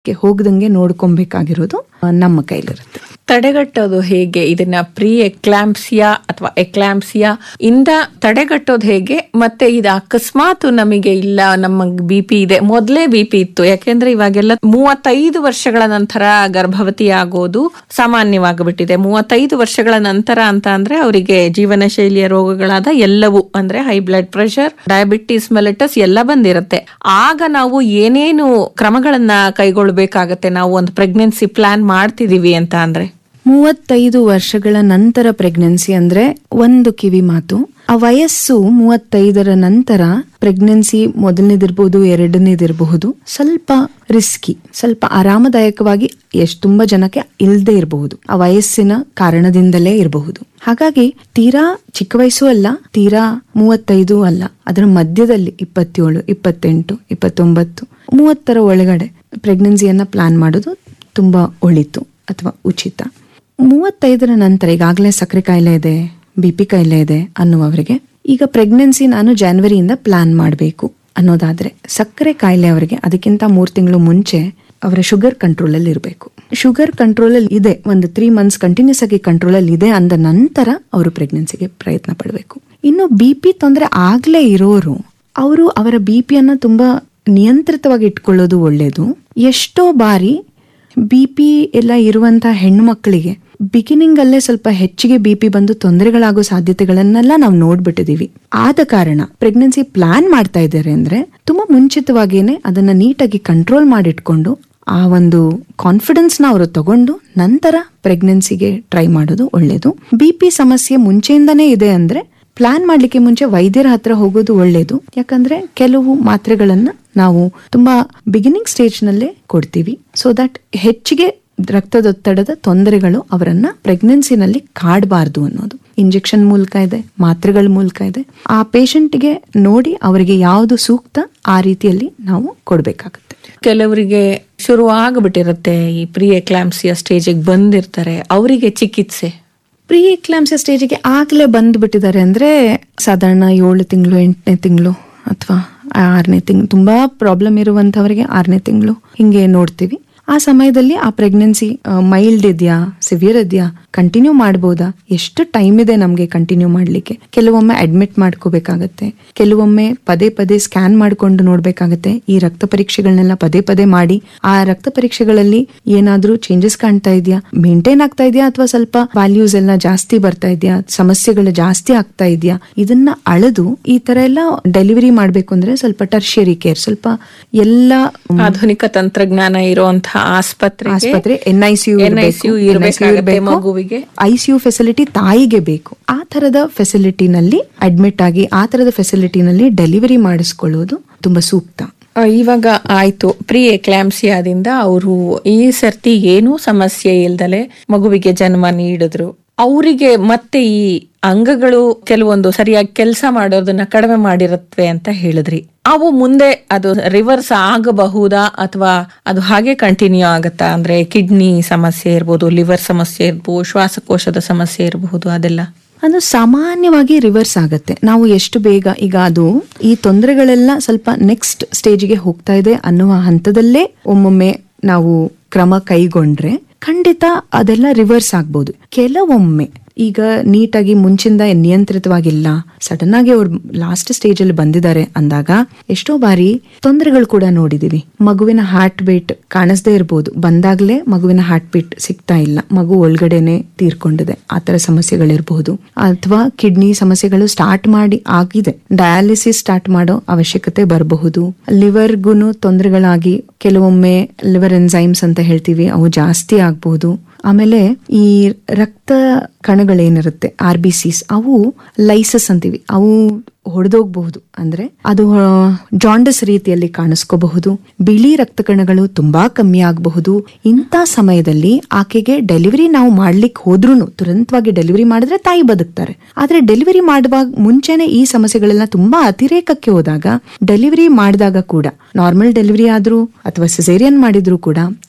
ಹೋಗದಂಗೆ ನೋಡ್ಕೊಬೇಕಾಗಿರೋದು ಆ, ನಮ್ಮ ಕೈಲಿರುತ್ತೆ ತಡೆಗಟ್ಟೋದು ಹೇಗೆ ಇದನ್ನ ಪ್ರೀ ಎಕ್ಲಾಂಪ್ಸಿಯಾ ಅಥವಾ ಎಕ್ಲಾಂಪ್ಸಿಯಾ ಇಂದ ತಡೆಗಟ್ಟೋದು ಹೇಗೆ ಮತ್ತೆ ಇದು ಅಕಸ್ಮಾತ್ ನಮಗೆ ಇಲ್ಲ ನಮ್ಮ ಬಿ ಪಿ ಇದೆ ಮೊದಲೇ ಬಿ ಪಿ ಇತ್ತು ಯಾಕೆಂದ್ರೆ ಇವಾಗೆಲ್ಲ ಮೂವತ್ತೈದು ವರ್ಷಗಳ ನಂತರ ಗರ್ಭವತಿ ಆಗೋದು ಸಾಮಾನ್ಯವಾಗಿಬಿಟ್ಟಿದೆ ಮೂವತ್ತೈದು ವರ್ಷಗಳ ನಂತರ ಅಂತ ಅಂದ್ರೆ ಅವರಿಗೆ ಜೀವನ ಶೈಲಿಯ ರೋಗಗಳಾದ ಎಲ್ಲವೂ ಅಂದ್ರೆ high blood pressure diabetes mellitus ಎಲ್ಲ ಬಂದಿರುತ್ತೆ ಆಗ ನಾವು ಏನೇನು ಕ್ರಮಗಳನ್ನ ಕೈಗೊಳ್ಬೇಕಾಗತ್ತೆ ನಾವು ಒಂದು ಪ್ರೆಗ್ನೆನ್ಸಿ ಪ್ಲಾನ್ ಮಾಡ್ತಿದೀವಿ ಅಂತ ಅಂದ್ರೆ ಮೂವತ್ತೈದು ವರ್ಷಗಳ ನಂತರ ಪ್ರೆಗ್ನೆನ್ಸಿ ಅಂದ್ರೆ ಒಂದು ಕಿವಿ ಮಾತು ಆ ವಯಸ್ಸು ಮೂವತ್ತೈದರ ನಂತರ ಪ್ರೆಗ್ನೆನ್ಸಿ ಮೊದಲನೇದಿರ್ಬೋದು ಎರಡನೇದಿರಬಹುದು ಸ್ವಲ್ಪ ರಿಸ್ಕಿ ಸ್ವಲ್ಪ ಆರಾಮದಾಯಕವಾಗಿ ಎಷ್ಟು ತುಂಬಾ ಜನಕ್ಕೆ ಇಲ್ಲದೆ ಇರಬಹುದು ಆ ವಯಸ್ಸಿನ ಕಾರಣದಿಂದಲೇ ಇರಬಹುದು ಹಾಗಾಗಿ ತೀರಾ ಚಿಕ್ಕ ವಯಸ್ಸು ಅಲ್ಲ ತೀರಾ ಮೂವತ್ತೈದು ಅಲ್ಲ ಅದರ ಮಧ್ಯದಲ್ಲಿ ಇಪ್ಪತ್ತೇಳು ಇಪ್ಪತ್ತೆಂಟು ಇಪ್ಪತ್ತೊಂಬತ್ತು ಮೂವತ್ತರ ಒಳಗಡೆ ಪ್ರೆಗ್ನೆನ್ಸಿಯನ್ನ ಪ್ಲಾನ್ ಮಾಡೋದು ತುಂಬಾ ಒಳಿತು ಅಥವಾ ಉಚಿತ ಮೂವತ್ತೈದರ ನಂತರ ಈಗಾಗಲೇ ಸಕ್ಕರೆ ಕಾಯಿಲೆ ಇದೆ ಬಿ ಪಿ ಕಾಯಿಲೆ ಇದೆ ಅನ್ನುವವರಿಗೆ ಈಗ ಪ್ರೆಗ್ನೆನ್ಸಿ ನಾನು ಜಾನ್ವರಿಯಿಂದ ಪ್ಲಾನ್ ಮಾಡಬೇಕು ಅನ್ನೋದಾದ್ರೆ ಸಕ್ಕರೆ ಕಾಯಿಲೆ ಅವರಿಗೆ ಅದಕ್ಕಿಂತ ಮೂರು ತಿಂಗಳು ಮುಂಚೆ ಅವರ ಶುಗರ್ ಕಂಟ್ರೋಲ್ ಅಲ್ಲಿ ಇರಬೇಕು ಶುಗರ್ ಕಂಟ್ರೋಲ್ ಅಲ್ಲಿ ಇದೆ ಒಂದು ತ್ರೀ ಮಂತ್ಸ್ ಕಂಟಿನ್ಯೂಸ್ ಆಗಿ ಕಂಟ್ರೋಲ್ ಅಲ್ಲಿ ಇದೆ ಅಂದ ನಂತರ ಅವರು ಪ್ರೆಗ್ನೆನ್ಸಿಗೆ ಪ್ರಯತ್ನ ಪಡಬೇಕು ಇನ್ನು ಬಿ ಪಿ ತೊಂದರೆ ಆಗ್ಲೇ ಇರೋರು ಅವರು ಅವರ ಬಿ ಪಿಯನ್ನ ತುಂಬಾ ನಿಯಂತ್ರಿತವಾಗಿ ಇಟ್ಕೊಳ್ಳೋದು ಒಳ್ಳೇದು ಎಷ್ಟೋ ಬಾರಿ ಬಿ ಪಿ ಎಲ್ಲ ಇರುವಂತಹ ಹೆಣ್ಣು ಮಕ್ಕಳಿಗೆ ಬಿಗಿನಿಂಗ್ ಅಲ್ಲೇ ಸ್ವಲ್ಪ ಹೆಚ್ಚಿಗೆ ಬಿ ಪಿ ಬಂದು ತೊಂದರೆಗಳಾಗೋ ಸಾಧ್ಯತೆಗಳನ್ನೆಲ್ಲ ನಾವು ನೋಡ್ಬಿಟ್ಟಿದೀವಿ ಆದ ಕಾರಣ ಪ್ರೆಗ್ನೆನ್ಸಿ ಪ್ಲಾನ್ ಮಾಡ್ತಾ ಇದ್ದಾರೆ ಅಂದ್ರೆ ತುಂಬಾ ಮುಂಚಿತವಾಗಿಯೇ ಅದನ್ನ ನೀಟಾಗಿ ಕಂಟ್ರೋಲ್ ಮಾಡಿಟ್ಕೊಂಡು ಆ ಒಂದು ಕಾನ್ಫಿಡೆನ್ಸ್ ನ ಅವರು ತಗೊಂಡು ನಂತರ ಪ್ರೆಗ್ನೆನ್ಸಿಗೆ ಟ್ರೈ ಮಾಡೋದು ಒಳ್ಳೇದು ಬಿ ಪಿ ಸಮಸ್ಯೆ ಮುಂಚೆಯಿಂದನೇ ಇದೆ ಅಂದ್ರೆ ಪ್ಲಾನ್ ಮಾಡ್ಲಿಕ್ಕೆ ಮುಂಚೆ ವೈದ್ಯರ ಹತ್ರ ಹೋಗೋದು ಒಳ್ಳೇದು ಯಾಕಂದ್ರೆ ಕೆಲವು ಮಾತ್ರೆಗಳನ್ನ ನಾವು ತುಂಬಾ ಬಿಗಿನಿಂಗ್ ಸ್ಟೇಜ್ ನಲ್ಲೇ ಕೊಡ್ತೀವಿ ಸೊ ದಟ್ ಹೆಚ್ಚಿಗೆ ರಕ್ತದೊತ್ತಡದ ತೊಂದರೆಗಳು ಅವರನ್ನ ಪ್ರೆಗ್ನೆನ್ಸಿನಲ್ಲಿ ಕಾಡಬಾರ್ದು ಅನ್ನೋದು ಇಂಜೆಕ್ಷನ್ ಮೂಲಕ ಇದೆ ಮಾತ್ರೆಗಳ ಮೂಲಕ ಇದೆ ಆ ಪೇಷಂಟ್ಗೆ ನೋಡಿ ಅವರಿಗೆ ಯಾವುದು ಸೂಕ್ತ ಆ ರೀತಿಯಲ್ಲಿ ನಾವು ಕೊಡ್ಬೇಕಾಗತ್ತೆ ಕೆಲವರಿಗೆ ಶುರು ಆಗ್ಬಿಟ್ಟಿರುತ್ತೆ ಈ ಪ್ರೀ ಎಕ್ಲಾಂಪ್ಸಿಯಾ ಸ್ಟೇಜಿಗೆ ಬಂದಿರ್ತಾರೆ ಅವರಿಗೆ ಚಿಕಿತ್ಸೆ ಪ್ರೀ ಎಕ್ಲಾಂಪ್ಸಿಯಾ ಸ್ಟೇಜಿಗೆ ಆಗ್ಲೇ ಬಂದ್ಬಿಟ್ಟಿದ್ದಾರೆ ಅಂದ್ರೆ ಸಾಧಾರಣ ಏಳು ತಿಂಗಳು ಎಂಟನೇ ತಿಂಗಳು ಅಥವಾ ಆರನೇ ತಿಂಗಳು ತುಂಬಾ ಪ್ರಾಬ್ಲಮ್ ಇರುವಂತವರಿಗೆ ಆರನೇ ತಿಂಗಳು ಹಿಂಗೆ ನೋಡ್ತೀವಿ ಆ ಸಮಯದಲ್ಲಿ ಆ ಪ್ರೆಗ್ನೆನ್ಸಿ ಮೈಲ್ಡ್ ಇದೆಯಾ ಸಿವಿಯರ್ ಇದೆಯಾ ಕಂಟಿನ್ಯೂ ಮಾಡ್ಬೋದಾ ಎಷ್ಟು ಟೈಮ್ ಇದೆ ನಮಗೆ ಕಂಟಿನ್ಯೂ ಮಾಡ್ಲಿಕ್ಕೆ ಕೆಲವೊಮ್ಮೆ ಅಡ್ಮಿಟ್ ಮಾಡ್ಕೋಬೇಕಾಗತ್ತೆ ಕೆಲವೊಮ್ಮೆ ಪದೇ ಪದೇ ಸ್ಕ್ಯಾನ್ ಮಾಡ್ಕೊಂಡು ನೋಡ್ಬೇಕಾಗತ್ತೆ ಈ ರಕ್ತ ಪರೀಕ್ಷೆಗಳನ್ನೆಲ್ಲ ಪದೇ ಪದೇ ಮಾಡಿ ಆ ರಕ್ತ ಪರೀಕ್ಷೆಗಳಲ್ಲಿ ಏನಾದ್ರೂ ಚೇಂಜಸ್ ಕಾಣ್ತಾ ಇದೆಯಾ ಮೇಂಟೈನ್ ಆಗ್ತಾ ಇದೆಯಾ ಅಥವಾ ಸ್ವಲ್ಪ ವ್ಯಾಲ್ಯೂಸ್ ಎಲ್ಲ ಜಾಸ್ತಿ ಬರ್ತಾ ಇದೆಯಾ ಸಮಸ್ಯೆಗಳು ಜಾಸ್ತಿ ಆಗ್ತಾ ಇದೆಯಾ ಇದನ್ನ ಅಳೆದು ಈ ತರ ಎಲ್ಲ ಡೆಲಿವರಿ ಮಾಡ್ಬೇಕು ಅಂದ್ರೆ ಸ್ವಲ್ಪ ಟರ್ಷಿಯರಿ ಕೇರ್ ಸ್ವಲ್ಪ ಎಲ್ಲ ಆಧುನಿಕ ತಂತ್ರಜ್ಞಾನ ಇರುವಂತಹ ಆಸ್ಪತ್ರೆ ಆಸ್ಪತ್ರೆ ಎನ್ ಐ ಸಿ NICU ಇರ್ಬೇಕಾಗತ್ತೆ ಮಗುವಿಗೆ. ಐಸಿಯು ಫೆಸಿಲಿಟಿ ತಾಯಿಗೆ ಬೇಕು ಆ ತರದ ಫೆಸಿಲಿಟಿನಲ್ಲಿ ಅಡ್ಮಿಟ್ ಆಗಿ ಆ ತರದ ಫೆಸಿಲಿಟಿನಲ್ಲಿ ಡೆಲಿವರಿ ಮಾಡಿಸ್ಕೊಳ್ಳೋದು ತುಂಬಾ ಸೂಕ್ತ ಆ, ಇವಾಗ ಆಯ್ತು ಪ್ರೀ ಎಕ್ಲಾಂಪ್ಸಿಯಾದಿಂದ ಅವರು ಈ ಸರ್ತಿ ಏನೂ ಸಮಸ್ಯೆ ಇಲ್ದಲೆ ಮಗುವಿಗೆ ಜನ್ಮ ನೀಡಿದ್ರು ಅವರಿಗೆ ಮತ್ತೆ ಈ ಅಂಗಗಳು ಕೆಲವೊಂದು ಸರಿಯಾಗಿ ಕೆಲಸ ಮಾಡೋದನ್ನ ಕಡಿಮೆ ಮಾಡಿರತ್ವೆ ಅಂತ ಹೇಳಿದ್ರಿ ಅವು ಮುಂದೆ ಅದು ರಿವರ್ಸ್ ಆಗಬಹುದಾ ಅಥವಾ ಅದು ಹಾಗೆ ಕಂಟಿನ್ಯೂ ಆಗತ್ತಾ ಅಂದ್ರೆ ಕಿಡ್ನಿ ಸಮಸ್ಯೆ ಇರ್ಬೋದು ಲಿವರ್ ಸಮಸ್ಯೆ ಇರ್ಬೋದು ಶ್ವಾಸಕೋಶದ ಸಮಸ್ಯೆ ಇರಬಹುದು ಅದೆಲ್ಲ ಅದು ಸಾಮಾನ್ಯವಾಗಿ ರಿವರ್ಸ್ ಆಗತ್ತೆ ನಾವು ಎಷ್ಟು ಬೇಗ ಈಗ ಅದು ಈ ತೊಂದರೆಗಳೆಲ್ಲ ಸ್ವಲ್ಪ ನೆಕ್ಸ್ಟ್ ಸ್ಟೇಜಿಗೆ ಹೋಗ್ತಾ ಇದೆ ಅನ್ನುವ ಹಂತದಲ್ಲೇ ಒಮ್ಮೊಮ್ಮೆ ನಾವು ಕ್ರಮ ಕೈಗೊಂಡ್ರೆ ಖಂಡಿತ ಅದೆಲ್ಲ ರಿವರ್ಸ್ ಆಗ್ಬೋದು ಕೆಲವೊಮ್ಮೆ ಈಗ ನೀಟಾಗಿ ಮುಂಚಿಂದ ನಿಯಂತ್ರಿತವಾಗಿಲ್ಲ ಸಡನ್ ಆಗಿ ಅವ್ರು ಲಾಸ್ಟ್ ಸ್ಟೇಜ್ ಅಲ್ಲಿ ಬಂದಿದ್ದಾರೆ ಅಂದಾಗ ಎಷ್ಟೋ ಬಾರಿ ತೊಂದರೆಗಳು ಕೂಡ ನೋಡಿದೀವಿ ಮಗುವಿನ ಹಾರ್ಟ್ ಬೀಟ್ ಕಾಣಿಸ್ದೇ ಇರ್ಬೋದು ಬಂದಾಗ್ಲೇ ಮಗುವಿನ ಹಾರ್ಟ್ ಬೀಟ್ ಸಿಗ್ತಾ ಇಲ್ಲ ಮಗು ಒಳಗಡೆನೆ ತೀರ್ಕೊಂಡಿದೆ ಆತರ ಸಮಸ್ಯೆಗಳಿರಬಹುದು ಅಥವಾ ಕಿಡ್ನಿ ಸಮಸ್ಯೆಗಳು ಸ್ಟಾರ್ಟ್ ಮಾಡಿ ಆಗಿದೆ ಡಯಾಲಿಸಿಸ್ ಸ್ಟಾರ್ಟ್ ಮಾಡೋ ಅವಶ್ಯಕತೆ ಬರಬಹುದು ಲಿವರ್ಗುನು ತೊಂದರೆಗಳಾಗಿ ಕೆಲವೊಮ್ಮೆ ಲಿವರ್ ಎನ್ಸೈಮ್ಸ್ ಅಂತ ಹೇಳ್ತೀವಿ ಅವು ಜಾಸ್ತಿ ಆಗ್ಬಹುದು ಆಮೇಲೆ ಈ ರಕ್ತ ಕಣಗಳೇನಿರುತ್ತೆ ಆರ್ ಬಿ ಸಿಸ್ ಅವು ಲೈಸಸ್ ಅಂತೀವಿ ಅವು ಹೊಡೆದೋಗ್ಬಹುದು ಅಂದ್ರೆ ಅದು ಜಾಂಡಸ್ ರೀತಿಯಲ್ಲಿ ಕಾಣಿಸ್ಕೋಬಹುದು ಬಿಳಿ ರಕ್ತ ಕಣಗಳು ತುಂಬಾ ಕಮ್ಮಿ ಆಗಬಹುದು ಇಂಥ ಸಮಯದಲ್ಲಿ ಆಕೆಗೆ ಡೆಲಿವರಿ ನಾವು ಮಾಡ್ಲಿಕ್ಕೆ ಹೋದ್ರೂ ತುರಂತವಾಗಿ ಡೆಲಿವರಿ ಮಾಡಿದ್ರೆ ತಾಯಿ ಬದುಕ್ತಾರೆ ಆದ್ರೆ ಡೆಲಿವರಿ ಮಾಡುವಾಗ ಮುಂಚೆನೆ ಈ ಸಮಸ್ಯೆಗಳೆಲ್ಲ ತುಂಬಾ ಅತಿರೇಕಕ್ಕೆ ಹೋದಾಗ ಡೆಲಿವರಿ ಮಾಡಿದಾಗ ಕೂಡ ನಾರ್ಮಲ್ ಡೆಲಿವರಿ ಆದ್ರೂ ಅಥವಾ ಸಿಸೇರಿಯನ್ ಮಾಡಿದ್ರು ಕೂಡ ತುಂಬಾ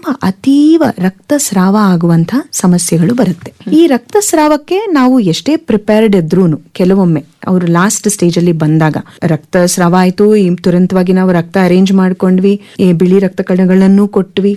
ತುಂಬಾ ಅತೀವ ರಕ್ತಸ್ರಾವ ಆಗುವಂತ ಸಮಸ್ಯೆಗಳು ಬರುತ್ತೆ ಈ ರಕ್ತಸ್ರಾವಕ್ಕೆ ನಾವು ಎಷ್ಟೇ ಪ್ರಿಪೇರ್ಡ್ ಇದ್ರೂನು ಕೆಲವೊಮ್ಮೆ ಅವರು ಲಾಸ್ಟ್ ಸ್ಟೇಜ್ ಅಲ್ಲಿ ಬಂದಾಗ ರಕ್ತಸ್ರಾವ ಆಯ್ತು ಈ ತುರಂತವಾಗಿ ನಾವು ರಕ್ತ ಅರೇಂಜ್ ಮಾಡ್ಕೊಂಡ್ವಿ ಈ ಬಿಳಿ ರಕ್ತ ಕಣಗಳನ್ನು ಕೊಟ್ವಿ